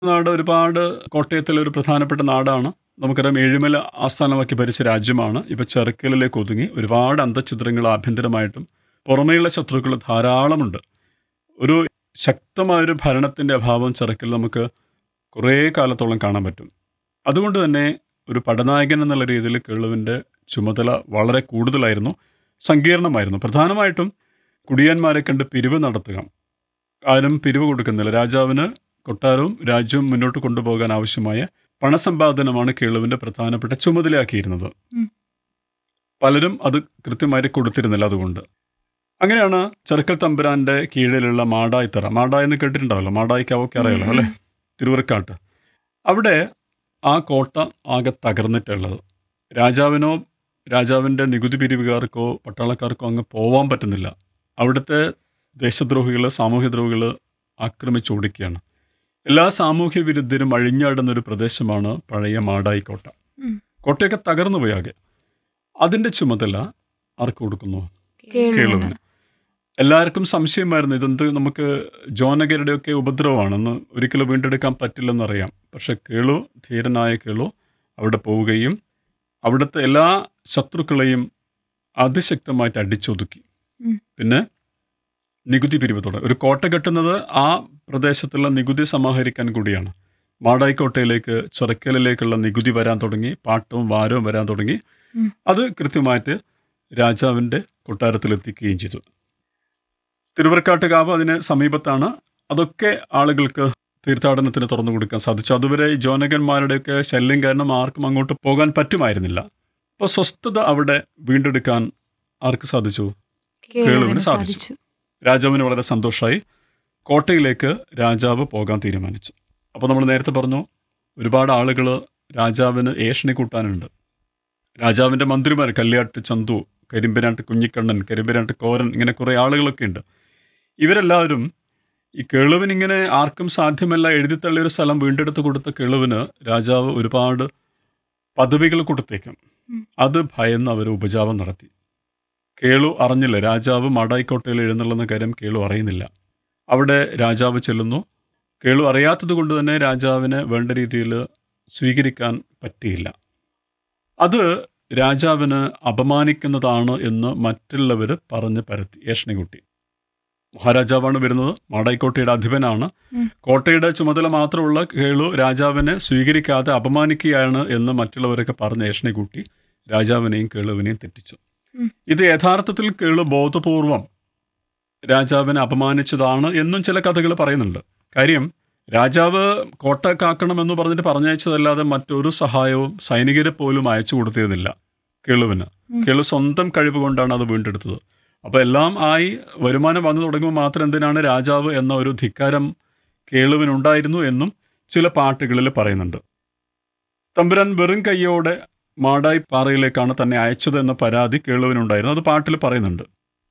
നാട് ഒരുപാട് കോട്ടയത്തിലെ ഒരു പ്രധാനപ്പെട്ട നാടാണ് നമുക്കറിയാം ഏഴുമല ആസ്ഥാനമാക്കി ഭരിച്ച രാജ്യമാണ് ഇപ്പൊ ചെറുക്കലിലേക്ക് ഒതുങ്ങി ഒരുപാട് അന്തഛിദ്രങ്ങൾ ആഭ്യന്തരമായിട്ടും പുറമേയുള്ള ശത്രുക്കൾ ധാരാളമുണ്ട് ഒരു ശക്തമായൊരു ഭരണത്തിന്റെ അഭാവം ചെറുക്കൽ നമുക്ക് കുറേ കാലത്തോളം കാണാൻ പറ്റും അതുകൊണ്ട് തന്നെ ഒരു പടനായകൻ എന്നുള്ള രീതിയിൽ കേളുവിൻ്റെ ചുമതല വളരെ കൂടുതലായിരുന്നു സങ്കീർണമായിരുന്നു പ്രധാനമായിട്ടും കുടിയന്മാരെ കണ്ട് പിരിവ് നടത്തുക ആരും പിരിവ് കൊടുക്കുന്നില്ല രാജാവിന് കൊട്ടാരവും രാജ്യവും മുന്നോട്ട് കൊണ്ടുപോകാൻ ആവശ്യമായ പണസമ്പാദനമാണ് കേളുവിന്റെ പ്രധാനപ്പെട്ട ചുമതലയാക്കിയിരുന്നത് ഉം. പലരും അത് കൃത്യമായിട്ട് കൊടുത്തിരുന്നില്ല അതുകൊണ്ട് അങ്ങനെയാണ് ചെറുക്കൽ തമ്പുരാന്റെ കീഴിലുള്ള മാടായിത്തറ മാടായി എന്ന് കേട്ടിട്ടുണ്ടാവല്ലോ മാടായിക്ക് അവർക്ക് അറിയാലോ അല്ലേ തിരുവറക്കാട്ട് അവിടെ ആ കോട്ട ആകെ തകർന്നിട്ടുള്ളത് രാജാവിനോ രാജാവിൻ്റെ നികുതി പിരിവുകാർക്കോ പട്ടാളക്കാർക്കോ അങ്ങ് പോവാൻ പറ്റുന്നില്ല അവിടുത്തെ ദേശദ്രോഹികൾ സാമൂഹ്യദ്രോഹികൾ ആക്രമിച്ചോടിക്കുകയാണ് എല്ലാ സാമൂഹ്യ വിരുദ്ധരും അഴിഞ്ഞാടുന്ന ഒരു പ്രദേശമാണ് പഴയ മാടായി കോട്ട ഉം. കോട്ടയൊക്കെ തകർന്നു പോയാകെ അതിൻ്റെ ചുമതല ആർക്ക് കൊടുക്കുന്നു കേളുവിന് എല്ലാവർക്കും സംശയമായിരുന്നു ഇതെന്ത് നമുക്ക് ജോനകരുടെയൊക്കെ ഉപദ്രവമാണെന്ന് ഒരിക്കലും വീണ്ടെടുക്കാൻ പറ്റില്ലെന്നറിയാം പക്ഷെ കേളു ധീരനായ കേളു അവിടെ പോവുകയും അവിടുത്തെ എല്ലാ ശത്രുക്കളെയും അതിശക്തമായിട്ട് അടിച്ചൊതുക്കി ഉം. പിന്നെ നികുതി പിരിവ് തുടങ്ങി ഒരു കോട്ട കെട്ടുന്നത് ആ പ്രദേശത്തുള്ള നികുതി സമാഹരിക്കാൻ കൂടിയാണ് മാടായിക്കോട്ടയിലേക്ക് ചെറുക്കലിലേക്കുള്ള നികുതി വരാൻ തുടങ്ങി പാട്ടവും വാരവും വരാൻ തുടങ്ങി ഉം. അത് കൃത്യമായിട്ട് രാജാവിൻ്റെ കൊട്ടാരത്തിലെത്തിക്കുകയും ചെയ്തു തിരുവർക്കാട്ടുകാവ് അതിന് സമീപത്താണ് അതൊക്കെ ആളുകൾക്ക് തീർത്ഥാടനത്തിന് തുറന്നു കൊടുക്കാൻ സാധിച്ചു അതുവരെ ഈ ജോനകന്മാരുടെയൊക്കെ ശല്യം കാരണം ആർക്കും അങ്ങോട്ട് പോകാൻ പറ്റുമായിരുന്നില്ല അപ്പോൾ സ്വസ്ഥത അവിടെ വീണ്ടെടുക്കാൻ ആർക്ക് സാധിച്ചു കേളുവിന് സാധിച്ചു. രാജാവിന് വളരെ സന്തോഷമായി കോട്ടയിലേക്ക് രാജാവ് പോകാൻ തീരുമാനിച്ചു അപ്പോൾ നമ്മൾ നേരത്തെ പറഞ്ഞു ഒരുപാട് ആളുകൾ രാജാവിന് ഏഷണി കൂട്ടാനുണ്ട് രാജാവിൻ്റെ മന്ത്രിമാർ കല്യാട്ട് ചന്തു കരിമ്പനാട്ട് കുഞ്ഞിക്കണ്ണൻ കരിമ്പനാട്ട് കോരൻ ഇങ്ങനെ കുറേ ആളുകളൊക്കെ ഉണ്ട് ഇവരെല്ലാവരും ഈ കേളുവിന് ഇങ്ങനെ ആർക്കും സാധ്യമല്ല എഴുതിത്തള്ളിയ ഒരു സ്ഥലം വീണ്ടെടുത്ത് കൊടുത്ത കേളുവിന് രാജാവ് ഒരുപാട് പദവികൾ കൊടുത്തേക്കും ഉം. അത് ഭയന്ന് അവർ ഉപജാപം നടത്തി കേളു അറിഞ്ഞില്ല രാജാവ് മാടായിക്കോട്ടയിൽ എഴുന്നള്ളുന്ന കാര്യം കേളു അറിയുന്നില്ല അവിടെ രാജാവ് ചെല്ലുന്നു കേളു അറിയാത്തത് കൊണ്ട് തന്നെ രാജാവിനെ വേണ്ട രീതിയിൽ സ്വീകരിക്കാൻ പറ്റിയില്ല അത് രാജാവിന് അപമാനിക്കുന്നതാണ് എന്ന് മറ്റുള്ളവർ പറഞ്ഞ് പരത്തി ഏഷണിക്കുട്ടി മഹാരാജാവാണ് വരുന്നത് മാടായിക്കോട്ടയുടെ അധിപനാണ് ഉം. കോട്ടയുടെ ചുമതല മാത്രമുള്ള കേളു രാജാവിനെ സ്വീകരിക്കാതെ അപമാനിക്കുകയാണ് എന്ന് മറ്റുള്ളവരൊക്കെ പറഞ്ഞ് ഏഷണിക്കുട്ടി രാജാവിനെയും കേളുവിനെയും തെറ്റിച്ചു ഉം. ഇത് യഥാർത്ഥത്തിൽ കേളു ബോധപൂർവം രാജാവിനെ അപമാനിച്ചതാണ് എന്നും ചില കഥകൾ പറയുന്നുണ്ട് കാര്യം രാജാവ് കോട്ട കാക്കണമെന്ന് പറഞ്ഞിട്ട് പറഞ്ഞയച്ചതല്ലാതെ മറ്റൊരു സഹായവും സൈനികരെ പോലും അയച്ചു കൊടുത്തിരുന്നില്ല കേളുവിന് ഉം. കേളു സ്വന്തം കഴിവ് കൊണ്ടാണ് അത് വീണ്ടെടുത്തത് അപ്പോൾ എല്ലാം ആയി വരുമാനം വന്നു തുടങ്ങുമ്പോൾ മാത്രം എന്തിനാണ് രാജാവ് എന്ന ഒരു ധിക്കാരം കേളുവിനുണ്ടായിരുന്നു എന്നും ചില പാട്ടുകളിൽ പറയുന്നുണ്ട് തമ്പുരാൻ വെറും കയ്യോടെ മാടായി പാറയിലേക്കാണ് തന്നെ അയച്ചത് എന്ന പരാതി കേളുവിനുണ്ടായിരുന്നു അത് പാട്ടിൽ പറയുന്നുണ്ട്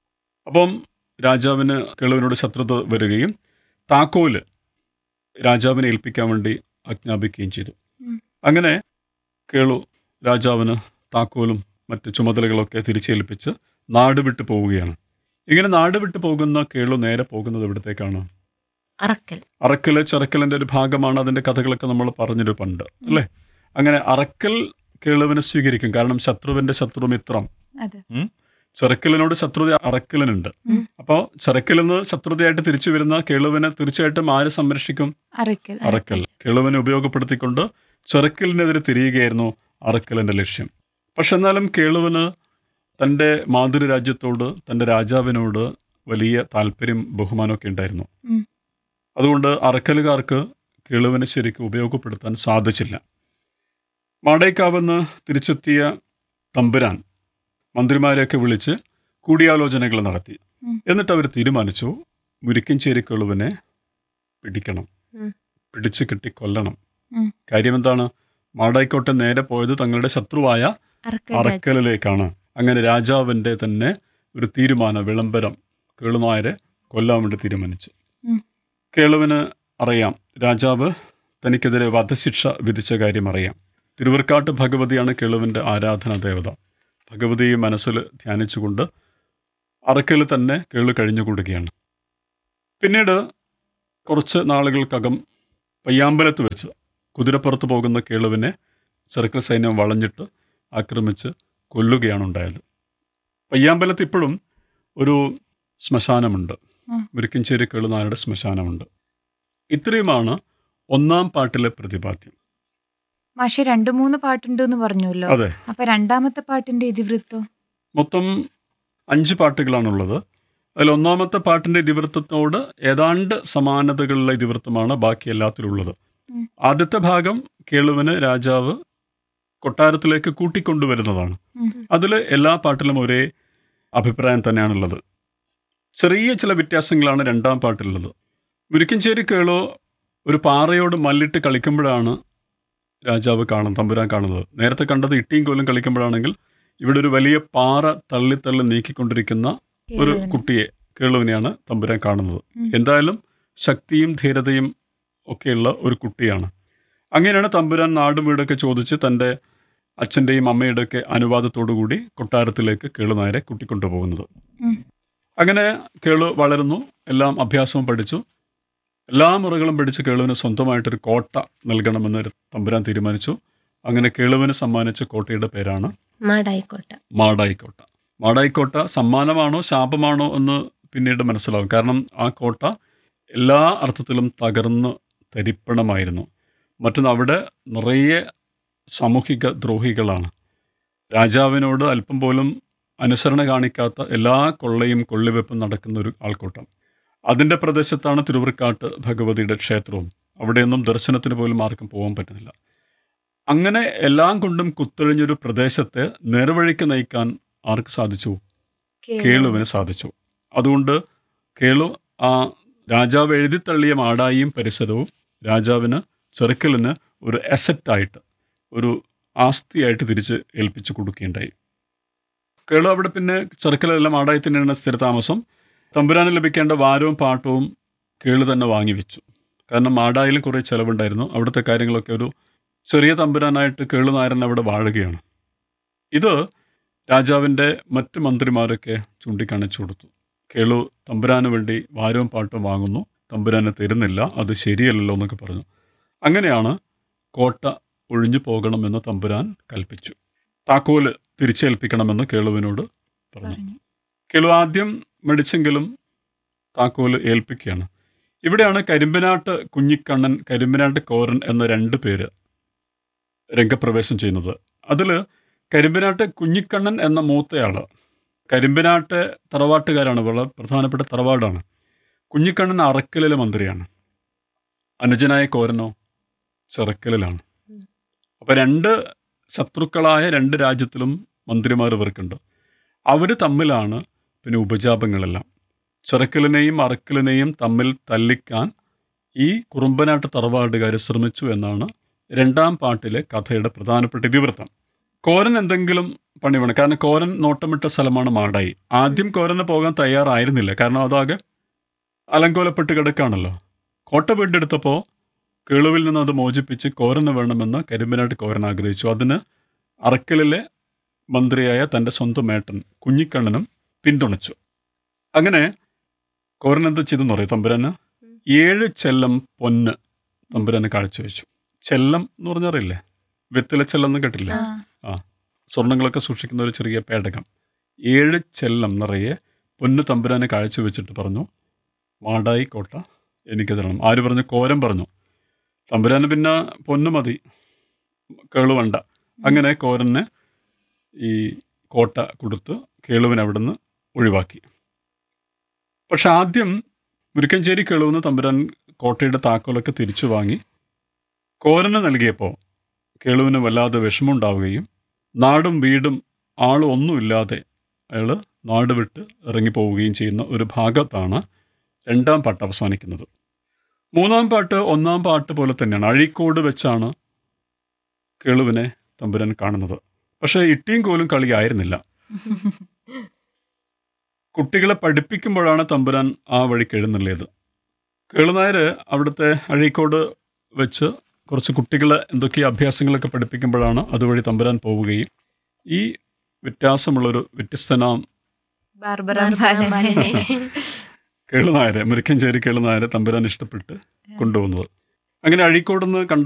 അപ്പം രാജാവിന് കേളുവിനോട് ശത്രുത വരികയും താക്കോല് രാജാവിനെ ഏൽപ്പിക്കാൻ വേണ്ടി ആജ്ഞാപിക്കുകയും ചെയ്തു ഉം. അങ്ങനെ കേളു രാജാവിന് താക്കോലും മറ്റ് ചുമതലകളൊക്കെ തിരിച്ചേൽപ്പിച്ച് നാട് വിട്ടു പോവുകയാണ് ഇങ്ങനെ നാട് വിട്ടു പോകുന്ന കേളു നേരെ പോകുന്നത് എവിടത്തേക്കാണ് അറക്കൽ അറക്കല് ചെറക്കലിന്റെ ഒരു ഭാഗമാണ് അതിന്റെ കഥകളൊക്കെ നമ്മൾ പറഞ്ഞൊരു പണ്ട് അല്ലേ അങ്ങനെ അറക്കൽ കേളുവിനെ സ്വീകരിക്കും കാരണം ശത്രുവിന്റെ ശത്രു മിത്രം അതെ ചെറുക്കലിനോട് ശത്രുത അറക്കലിനുണ്ട് ഉം. അപ്പോൾ ചെറുക്കലിൽ നിന്ന് ശത്രുതയായിട്ട് തിരിച്ചു വരുന്ന കേളുവിനെ തീർച്ചയായിട്ടും ആര് സംരക്ഷിക്കും അറക്കൽ അറക്കൽ കിളവിനെ ഉപയോഗപ്പെടുത്തിക്കൊണ്ട് ചെറുക്കലിനെതിരെ തിരിയുകയായിരുന്നു അറക്കലിന്റെ ലക്ഷ്യം പക്ഷെ എന്നാലും കേളുവിന് തൻ്റെ മാതൃരാജ്യത്തോട് തൻ്റെ രാജാവിനോട് വലിയ താല്പര്യം ബഹുമാനമൊക്കെ ഉണ്ടായിരുന്നു ഉം. അതുകൊണ്ട് അറക്കലുകാർക്ക് കിളുവിനെ ശരിക്കും ഉപയോഗപ്പെടുത്താൻ സാധിച്ചില്ല മാടേക്കാവെന്ന് തിരിച്ചെത്തിയ തമ്പുരാൻ മന്ത്രിമാരെയൊക്കെ വിളിച്ച് കൂടിയാലോചനകൾ നടത്തി ഉം. എന്നിട്ട് അവർ തീരുമാനിച്ചു മുരിക്കഞ്ചേരി കിളുവിനെ പിടിക്കണം ഉം. പിടിച്ചു കെട്ടി കൊല്ലണം ഉം. കാര്യം എന്താണ് മാടായിക്കോട്ടെ നേരെ പോയത് തങ്ങളുടെ ശത്രുവായ അറക്കൽ രാജ- അറക്കലിലേക്കാണ് അങ്ങനെ രാജാവിൻ്റെ തന്നെ ഒരു തീരുമാന വിളംബരം കേളുനായരെ കൊല്ലാൻ വേണ്ടി തീരുമാനിച്ചു ഉം. കേളുവിന് അറിയാം രാജാവ് തനിക്കെതിരെ വധശിക്ഷ വിധിച്ച കാര്യം അറിയാം തിരുവർക്കാട്ട് ഭഗവതിയാണ് കേളുവിൻ്റെ ആരാധനാ ദേവത ഭഗവതിയെ മനസ്സിൽ ധ്യാനിച്ചുകൊണ്ട് അറക്കൽ തന്നെ കേളു കഴിഞ്ഞുകൂടുകയാണ് പിന്നീട് കുറച്ച് നാളുകൾക്കകം പയ്യാമ്പലത്ത് വെച്ച് കുതിരപ്പുറത്ത് പോകുന്ന കേളുവിനെ ചെറുക്കൽ സൈന്യം വളഞ്ഞിട്ട് ആക്രമിച്ച് കൊല്ലുകയാണ് ഉണ്ടായത് പയ്യാമ്പലത്ത് ഇപ്പോഴും ഒരു ശ്മശാനമുണ്ട് ഉം. മുരിക്കഞ്ചേരി കേളുനാരുടെ ശ്മശാനമുണ്ട് ഇത്രയുമാണ് ഒന്നാം പാട്ടിലെ പ്രതിപാദ്യം മാഷെ രണ്ടു മൂന്ന് പാട്ടുണ്ട് എന്ന് പറഞ്ഞല്ലോ അതെ അപ്പൊ രണ്ടാമത്തെ പാട്ടിന്റെ ഇതിവൃത്തോ മൊത്തം അഞ്ച് പാട്ടുകളാണുള്ളത് അതിൽ ഒന്നാമത്തെ പാട്ടിന്റെ ഇതിവൃത്തത്തോട് ഏതാണ്ട് സമാനതകളുള്ള ഇതിവൃത്തമാണ് ബാക്കി എല്ലാത്തിലുള്ളത് ഉം. ആദ്യത്തെ ഭാഗം കേളുവിന് രാജാവ് കൊട്ടാരത്തിലേക്ക് കൂട്ടിക്കൊണ്ടുവരുന്നതാണ് ഉം. അതിൽ എല്ലാ പാട്ടിലും ഒരേ അഭിപ്രായം തന്നെയാണുള്ളത് ചെറിയ ചില വ്യത്യാസങ്ങളാണ് രണ്ടാം പാട്ടിലുള്ളത് മുരിക്കഞ്ചേരി കേളോ ഒരു പാറയോട് മല്ലിട്ട് കളിക്കുമ്പോഴാണ് രാജാവ് കാണുന്നത് തമ്പുരാൻ കാണുന്നത് നേരത്തെ കണ്ടത് ഇട്ടിയും കോലും കളിക്കുമ്പോഴാണെങ്കിൽ ഇവിടെ ഒരു വലിയ പാറ തള്ളി തള്ളി നീക്കിക്കൊണ്ടിരിക്കുന്ന ഒരു കേളുവിന്. കുട്ടിയെ കേളുവിനെയാണ് തമ്പുരാൻ കാണുന്നത് ഉം. എന്തായാലും ശക്തിയും ധീരതയും ഒക്കെയുള്ള ഒരു കുട്ടിയാണ് അങ്ങനെയാണ് തമ്പുരാൻ നാടും വീടൊക്കെ ചോദിച്ച് തൻ്റെ അച്ഛൻ്റെയും അമ്മയുടെയൊക്കെ അനുവാദത്തോടു കൂടി കൊട്ടാരത്തിലേക്ക് കേളുനായരെ കൂട്ടിക്കൊണ്ടുപോകുന്നത് ഉം. അങ്ങനെ കേളു വളരുന്നു എല്ലാം അഭ്യാസവും പഠിച്ചു എല്ലാ മുറകളും പഠിച്ച് കേളുവിന് സ്വന്തമായിട്ടൊരു കോട്ട നൽകണമെന്ന് തമ്പുരാൻ തീരുമാനിച്ചു അങ്ങനെ കേളുവിന് സമ്മാനിച്ച കോട്ടയുടെ പേരാണ് മാടായിക്കോട്ട മാടായിക്കോട്ട മാടായിക്കോട്ട സമ്മാനമാണോ ശാപമാണോ എന്ന് പിന്നീട് മനസ്സിലാവും കാരണം ആ കോട്ട എല്ലാ അർത്ഥത്തിലും തകർന്ന് തരിപ്പണമായിരുന്നു മറ്റൊന്ന് അവിടെ നിറയെ സാമൂഹിക ദ്രോഹികളാണ് രാജാവിനോട് അല്പം പോലും അനുസരണ കാണിക്കാത്ത എല്ലാ കൊള്ളയും കൊള്ളിവെപ്പും നടക്കുന്ന ഒരു ആൾക്കൂട്ടം അതിൻ്റെ പ്രദേശത്താണ് തിരുവൃക്കാട്ട് ഭഗവതിയുടെ ക്ഷേത്രവും അവിടെയൊന്നും ദർശനത്തിന് പോലും ആർക്കും പോകാൻ പറ്റുന്നില്ല അങ്ങനെ എല്ലാം കൊണ്ടും കുത്തൊഴിഞ്ഞൊരു പ്രദേശത്തെ നേർവഴിക്ക് നയിക്കാൻ ആർക്ക് സാധിച്ചു കേളു. കേളുവിന് സാധിച്ചു അതുകൊണ്ട് കേളു ആ രാജാവ് എഴുതിത്തള്ളിയ മാടായിയും പരിസരവും രാജാവിന് ചെറുക്കലിന് ഒരു അസറ്റായിട്ട് ഒരു ആസ്തിയായിട്ട് തിരിച്ച് ഏൽപ്പിച്ചു കൊടുക്കുകയുണ്ടായി കേളു അവിടെ പിന്നെ ചെറുക്കലെല്ലാം മാടായി തന്നെയാണ് സ്ഥിരതാമസം തമ്പുരാന് ലഭിക്കേണ്ട വാരവും പാട്ടവും കേളു തന്നെ വാങ്ങിവെച്ചു കാരണം മാടായിലും കുറേ ചിലവുണ്ടായിരുന്നു അവിടുത്തെ കാര്യങ്ങളൊക്കെ ഒരു ചെറിയ തമ്പുരാനായിട്ട് കേളുനായരൻ അവിടെ വാഴുകയാണ് ഇത് രാജാവിൻ്റെ മറ്റ് മന്ത്രിമാരൊക്കെ ചൂണ്ടിക്കാണിച്ചു കൊടുത്തു കേളു തമ്പുരാന് വേണ്ടി വാരവും പാട്ടും വാങ്ങുന്നു തമ്പുരാന് തരുന്നില്ല അത് ശരിയല്ലല്ലോ എന്നൊക്കെ പറഞ്ഞു അങ്ങനെയാണ് കോട്ട ഒഴിഞ്ഞു പോകണമെന്ന് തമ്പുരാൻ കൽപ്പിച്ചു താക്കോല് തിരിച്ചേൽപ്പിക്കണമെന്ന് കേളുവിനോട് പറഞ്ഞു പറഞ്ഞു. കേളു ആദ്യം മടിച്ചെങ്കിലും താക്കോല് ഏൽപ്പിക്കുകയാണ് ഇവിടെയാണ് കരിമ്പനാട്ട് കുഞ്ഞിക്കണ്ണൻ കരിമ്പനാട്ട് കോരൻ എന്ന രണ്ട് പേര് രംഗപ്രവേശം ചെയ്യുന്നത് അതിൽ കരിമ്പനാട്ട് കുഞ്ഞിക്കണ്ണൻ എന്ന മൂത്തയാള് കരിമ്പനാട്ട് തറവാട്ടുകാരാണ് വളരെ പ്രധാനപ്പെട്ട തറവാടാണ് കുഞ്ഞിക്കണ്ണൻ അറക്കലിലെ മന്ത്രിയാണ് അനുജനായ കോരനോ ചെറക്കലിലാണ് ഉം. അപ്പൊ രണ്ട് ശത്രുക്കളായ രണ്ട് രാജ്യത്തിലും മന്ത്രിമാർ ഇവർക്കുണ്ട് അവർ തമ്മിലാണ് പിന്നെ ഉപജാപങ്ങളെല്ലാം ചെറക്കലിനെയും അറക്കലിനെയും തമ്മിൽ തല്ലിക്കാൻ ഈ കുറുമ്പനാട്ട് തറവാടുകാർ ശ്രമിച്ചു എന്നാണ് രണ്ടാം പാട്ടിലെ കഥയുടെ പ്രധാനപ്പെട്ട ഇതിവൃത്തം കോരൻ എന്തെങ്കിലും പണി വേണം കാരണം കോരൻ നോട്ടമിട്ട സ്ഥലമാണ് മാടായി ആദ്യം കോരന് പോകാൻ തയ്യാറായിരുന്നില്ല കാരണം അതാകെ അലങ്കോലപ്പെട്ട് കിടക്കാണല്ലോ കോട്ട വീണ്ടെടുത്തപ്പോൾ കേളുവിൽ നിന്ന് അത് മോചിപ്പിച്ച് കോരന് വേണമെന്ന് കരിമ്പനാട്ട് കോരൻ ആഗ്രഹിച്ചു അതിന് അറക്കലിലെ മന്ത്രിയായ തൻ്റെ സ്വന്തം ഏട്ടൻ കുഞ്ഞിക്കണ്ണനും പിന്തുണച്ചു അങ്ങനെ കോരൻ എന്ത് ചെയ്തെന്ന് പറയും തമ്പുരാന് ഏഴ് ചെല്ലം പൊന്ന് തമ്പുരാന് കാഴ്ചവെച്ചു ചെല്ലം എന്ന് പറഞ്ഞറിയില്ലേ വെത്തില ചെല്ലം എന്ന് കേട്ടില്ലേ ആ. സ്വർണങ്ങളൊക്കെ സൂക്ഷിക്കുന്ന ഒരു ചെറിയ പേടകം ഏഴ് ചെല്ലം നിറയെ പൊന്ന് തമ്പുരാനെ കാഴ്ചവെച്ചിട്ട് പറഞ്ഞു മാടായി കോട്ട എനിക്ക് തരണം ആര് പറഞ്ഞു കോരം പറഞ്ഞു തമ്പുരാന് പിന്നെ പൊന്ന് മതി കേളുവണ്ട അങ്ങനെ കോരന് ഈ കോട്ട കൊടുത്ത് കേളുവിനെ അവിടുന്ന് ഒഴിവാക്കി പക്ഷെ ആദ്യം മുരിക്കഞ്ചേരി കേളുവെന്ന് തമ്പുരാൻ കോട്ടയുടെ താക്കോലൊക്കെ തിരിച്ചു വാങ്ങി കോരന് നൽകിയപ്പോൾ കേളുവിന് വല്ലാതെ വിഷമമുണ്ടാവുകയും നാടും വീടും ആളും ഒന്നുമില്ലാതെ അയാൾ നാട് വിട്ട് ഇറങ്ങിപ്പോവുകയും ചെയ്യുന്ന ഒരു ഭാഗത്താണ് രണ്ടാം പാട്ട് അവസാനിക്കുന്നത് മൂന്നാം പാട്ട് ഒന്നാം പാട്ട് പോലെ തന്നെയാണ് അഴീക്കോട് വെച്ചാണ് കേളുവിനെ തമ്പുരാൻ കാണുന്നത് പക്ഷേ ഇട്ടിയും കോലും കളി ആയിരുന്നില്ല കുട്ടികളെ പഠിപ്പിക്കുമ്പോഴാണ് തമ്പുരാൻ ആ വഴിക്ക് എഴുന്നള്ളിയത് കേളുനായർ അവിടുത്തെ അഴീക്കോട് വെച്ച് കുറച്ച് കുട്ടികളെ എന്തൊക്കെ അഭ്യാസങ്ങളൊക്കെ പഠിപ്പിക്കുമ്പോഴാണ് അതുവഴി തമ്പുരാൻ പോവുകയും ഈ വ്യത്യാസമുള്ളൊരു വ്യത്യസ്തനാം ബാർബറാം ബാലനെ കേളുനായരെ മുരിക്കഞ്ചേരി കേളുനായരെ തമ്പുരാൻ ഇഷ്ടപ്പെട്ട് കൊണ്ടുവന്നത് അങ്ങനെ അഴീക്കോട് നിന്ന് കണ്ട